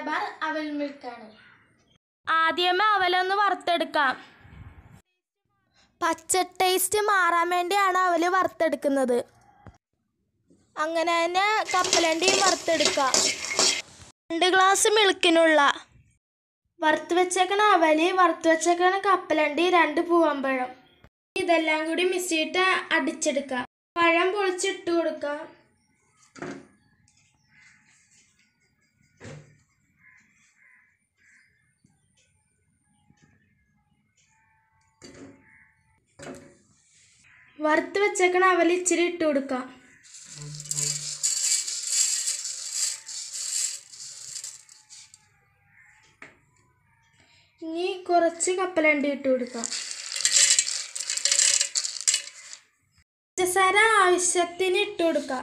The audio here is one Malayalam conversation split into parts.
മലബാർ അവൽ മിൽക്കാണ് ആദ്യമേ അവലൊന്ന് വറുത്തെടുക്കാം പച്ച ടേസ്റ്റ് മാറാൻ വേണ്ടിയാണ് അവല് വറുത്തെടുക്കുന്നത് അങ്ങനെ തന്നെ കപ്പലണ്ടിയും വറുത്തെടുക്കാം രണ്ട് ഗ്ലാസ് മിൽക്കിനുള്ള വറുത്ത് വെച്ചേക്കണ അവല് വറുത്ത് വെച്ചേക്കണ കപ്പലണ്ടി രണ്ട് പൂവമ്പഴം ഇതെല്ലാം കൂടി മിക്സിയിട്ട് അടിച്ചെടുക്കാം പഴം പൊളിച്ചിട്ട് കൊടുക്കാം വറുത്ത് വെച്ചേക്കണ അവല് ഇച്ചിരി ഇട്ട് കൊടുക്കാം ഇനി കുറച്ച് കപ്പലണ്ടി ഇട്ട് കൊടുക്കാം പഞ്ചസാര ആവശ്യത്തിന് ഇട്ട് കൊടുക്കാം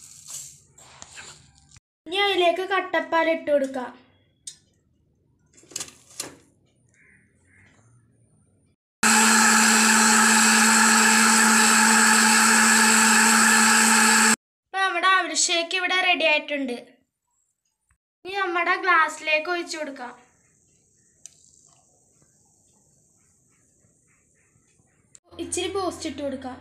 ഇനി അതിലേക്ക് കട്ടപ്പാൽ ഇട്ട് കൊടുക്കാം ഇപ്പൊ നമ്മുടെ അഭിഷേക്ക് ഇവിടെ റെഡി ആയിട്ടുണ്ട് ഇനി നമ്മുടെ ഗ്ലാസ്സിലേക്ക് ഒഴിച്ചു കൊടുക്കാം ഇച്ചിരി പോസ്റ്റ് ഇട്ട് കൊടുക്കാം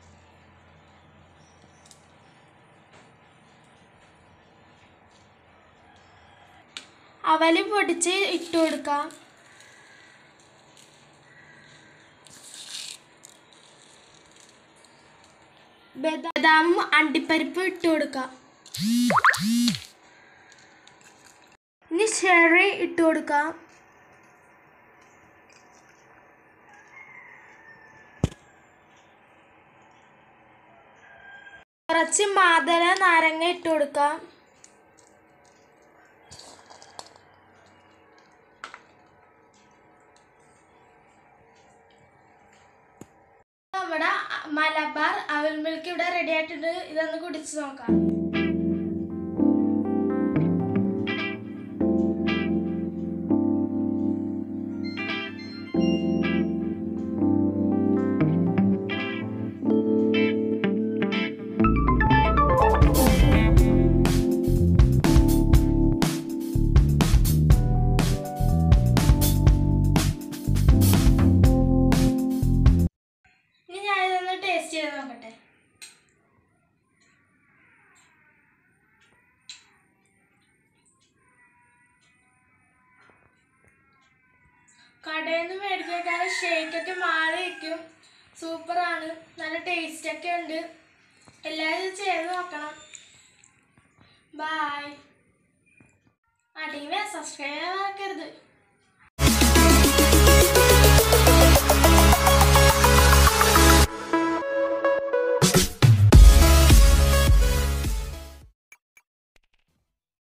അവല് പൊടിച്ച് ഇട്ട് കൊടുക്കാം ബദാമും അണ്ടിപ്പരിപ്പും ഇട്ട് കൊടുക്കാം ഇനി ഷെറി ഇട്ട് കൊടുക്കാം കുറച്ച് മാതള നാരങ്ങ ഇട്ട് കൊടുക്കാം നമ്മുടെ മലബാർ അവൽ മിൽക്ക് ഇവിടെ റെഡി ആയിട്ടുണ്ട് ഇതൊന്ന് കുടിച്ച് നോക്കാം ഇനി ഞാനിതൊന്ന് ടേസ്റ്റ് ചെയ്ത് നോക്കട്ടെ കടയിൽ നിന്ന് മേടിച്ചേക്കാളും ഷേക്കൊക്കെ മാറി വയ്ക്കും സൂപ്പറാണ് നല്ല ടേസ്റ്റൊക്കെ ഉണ്ട് എല്ലാവരും ഇത് ചെയ്ത് നോക്കണം ബായ് അടിമ സബ്സ്ക്രൈബ് ആക്കരുത്